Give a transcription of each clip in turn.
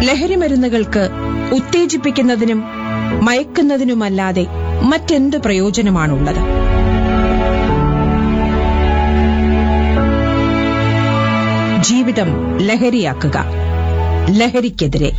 ലഹരിമരുന്നുകൾക്ക് ഉത്തേജിപ്പിക്കുന്നതിനും മയക്കുന്നതിനുമല്ലാതെ മറ്റെന്ത് പ്രയോജനമാണുള്ളത് ജീവിതം ലഹരിയാക്കുക ലഹരിക്കെതിരെ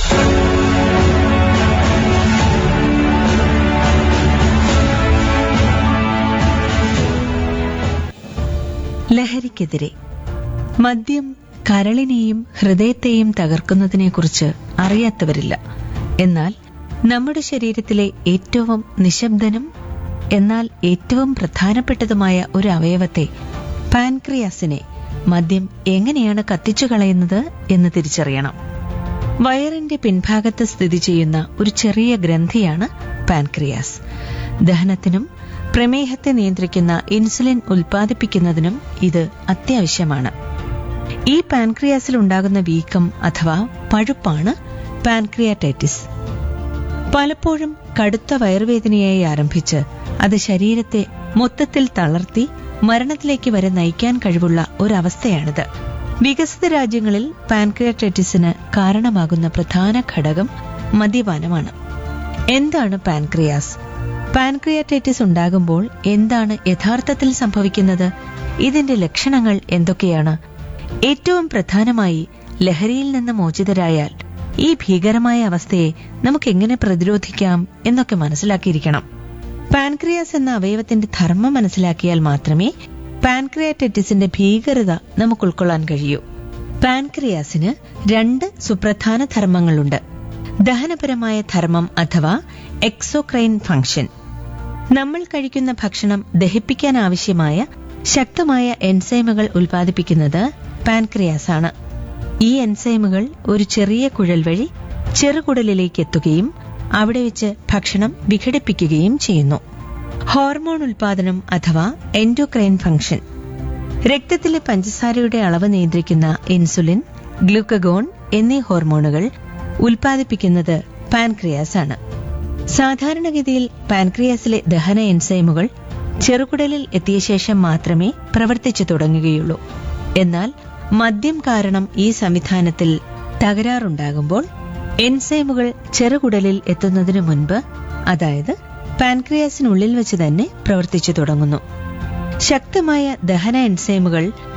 ലഹരിക്കെതിരെ മദ്യം കരളിനെയും ഹൃദയത്തെയും തകർക്കുന്നതിനെക്കുറിച്ച് അറിയാത്തവരില്ല എന്നാൽ നമ്മുടെ ശരീരത്തിലെ ഏറ്റവും നിശബ്ദനും എന്നാൽ ഏറ്റവും പ്രധാനപ്പെട്ടതുമായ ഒരു അവയവത്തെ പാൻക്രിയാസിനെ മദ്യം എങ്ങനെയാണ് കത്തിച്ചു കളയുന്നത് എന്ന് തിരിച്ചറിയണം വയറിന്റെ പിൻഭാഗത്ത് സ്ഥിതി ചെയ്യുന്ന ഒരു ചെറിയ ഗ്രന്ഥിയാണ് പാൻക്രിയാസ് ദഹനത്തിനും പ്രമേഹത്തെ നിയന്ത്രിക്കുന്ന ഇൻസുലിൻ ഉൽപ്പാദിപ്പിക്കുന്നതിനും ഇത് അത്യാവശ്യമാണ് ഈ പാൻക്രിയാസിൽ ഉണ്ടാകുന്ന വീക്കം അഥവാ പഴുപ്പാണ് പാൻക്രിയാറ്റൈറ്റിസ് പലപ്പോഴും കടുത്ത വയറുവേദനയായി ആരംഭിച്ച് അത് ശരീരത്തെ മൊത്തത്തിൽ തളർത്തി മരണത്തിലേക്ക് വരെ നയിക്കാൻ കഴിവുള്ള ഒരവസ്ഥയാണിത് വികസിത രാജ്യങ്ങളിൽ പാൻക്രിയാറ്റൈറ്റിസിന് കാരണമാകുന്ന പ്രധാന ഘടകം മദ്യപാനമാണ് എന്താണ് പാൻക്രിയാസ് പാൻക്രിയാറ്റൈറ്റിസ് ഉണ്ടാകുമ്പോൾ എന്താണ് യഥാർത്ഥത്തിൽ സംഭവിക്കുന്നത് ഇതിന്റെ ലക്ഷണങ്ങൾ എന്തൊക്കെയാണ് ഏറ്റവും പ്രധാനമായി ലഹരിയിൽ നിന്ന് മോചിതരായാൽ ഈ ഭീകരമായ അവസ്ഥയെ നമുക്ക് എങ്ങനെ പ്രതിരോധിക്കാം എന്നൊക്കെ മനസ്സിലാക്കിയിരിക്കണം പാൻക്രിയാസ് എന്ന അവയവത്തിന്റെ ധർമ്മം മനസ്സിലാക്കിയാൽ മാത്രമേ പാൻക്രിയാറ്റൈറ്റിസിന്റെ ഭീകരത നമുക്ക് ഉൾക്കൊള്ളാൻ കഴിയൂ പാൻക്രിയാസിന് രണ്ട് സുപ്രധാന ധർമ്മങ്ങളുണ്ട് ദഹനപരമായ ധർമ്മം അഥവാ എക്സോക്രൈൻ ഫംഗ്ഷൻ നമ്മൾ കഴിക്കുന്ന ഭക്ഷണം ദഹിപ്പിക്കാൻ ആവശ്യമായ ശക്തമായ എൻസൈമുകൾ ഉൽപ്പാദിപ്പിക്കുന്നത് പാൻക്രിയാസ് ആണ് ഈ എൻസൈമുകൾ ഒരു ചെറിയ കുഴൽ വഴി ചെറുകുടലിലേക്ക് എത്തുകയും അവിടെ വെച്ച് ഭക്ഷണം വിഘടിപ്പിക്കുകയും ചെയ്യുന്നു ഹോർമോൺ ഉൽപാദനം അഥവാ എൻഡോക്രൈൻ ഫംഗ്ഷൻ രക്തത്തിലെ പഞ്ചസാരയുടെ അളവ് നിയന്ത്രിക്കുന്ന ഇൻസുലിൻ ഗ്ലൂക്കഗോൺ എന്നീ ഹോർമോണുകൾ ഉൽപ്പാദിപ്പിക്കുന്നത് പാൻക്രിയാസ് ആണ് സാധാരണഗതിയിൽ പാൻക്രിയാസിലെ ദഹന എൻസൈമുകൾ ചെറുകുടലിൽ എത്തിയ ശേഷം മാത്രമേ പ്രവർത്തിച്ചു തുടങ്ങുകയുള്ളൂ എന്നാൽ മദ്യം കാരണം ഈ സംവിധാനത്തിൽ തകരാറുണ്ടാകുമ്പോൾ എൻസൈമുകൾ ചെറുകുടലിൽ എത്തുന്നതിനു മുൻപ് അതായത് പാൻക്രിയാസിനുള്ളിൽ വെച്ച് തന്നെ പ്രവർത്തിച്ചു തുടങ്ങുന്നു ശക്തമായ ദഹന എൻസൈമുകൾ